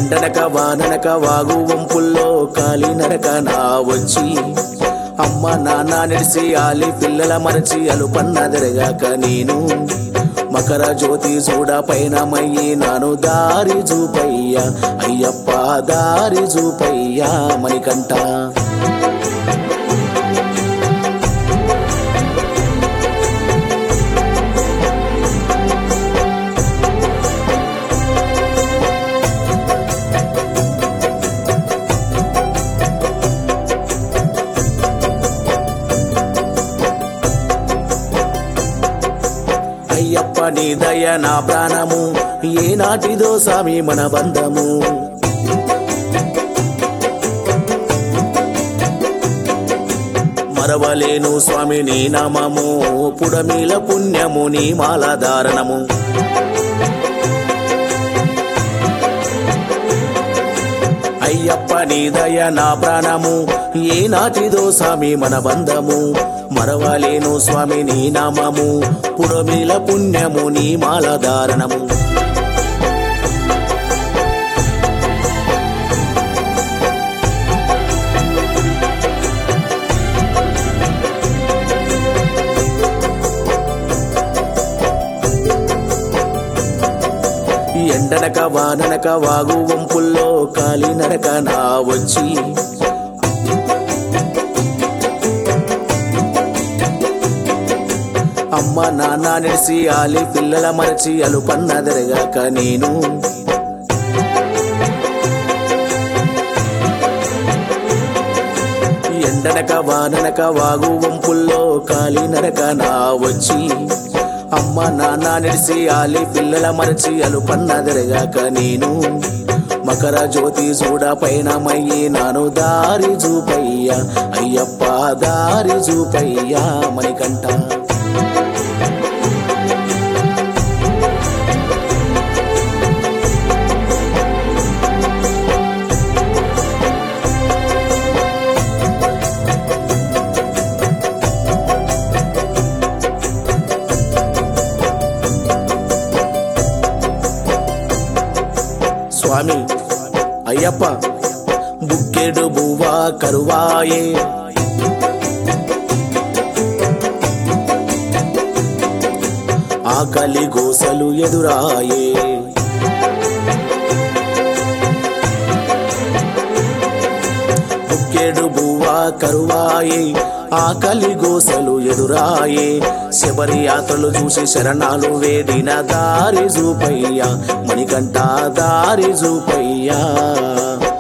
ఎండనక వాననక వాగు వంపుల్లో కాలి నరక నా వచ్చి అమ్మ నాన్న నిడిసి ఆలి పిల్లల మరచి అలుపన్నదరగాక నేను మకర జ్యోతి చూడ పైన మయ్యి నాను దారి చూపయ్యా అయ్యప్ప దారి చూపయ్యా మణికంఠ అయ్యప్ప నీ దయ నా ప్రాణము ఏనాటిదో స్వామి మన బంధము మరవలేను స్వామి నీ నామము పుడమిల పుణ్యము నీ మాల ధారణము అయ్యప్ప నీ దయ నా ప్రాణము ఏనాటిదో స్వామి మన బంధము మరవలేను స్వామి నీ నామము పుడమిల పుణ్యము నీ మాల ధారణము ఎండనక వాననక వాగు వంపుల్లో కాలి నరక నా వచ్చి అమ్మ నాన్న నిడిసి ఆలి పిల్లల మరచి అలుపన్నదరగాక నేను ఎండనక వాననక వాగు వంపుల్లో కాలి నరక నా వచ్చి అమ్మ నాన్న నిడిసి ఆలి పిల్లల మరచి అలుపన్నదరగాక నేను మకర జ్యోతి చూడ పైన మయ్యి నాను దారి చూపయ్యా అయ్యప్ప దారి చూపయ్యా మణికంఠ స్వామి అయ్యప్ప బుక్కెడు బువ్వా కరువాయే ఆకలి గోసలు ఎదురాయే బుక్కెడు బువ్వా కరువాయే ఆకలి గోసలు ఎదురాయే శబరి యాత్రలు చూసి శరణాలు వేడిన దారి చూపయ్యా మణికంఠ దారి చూపయ్యా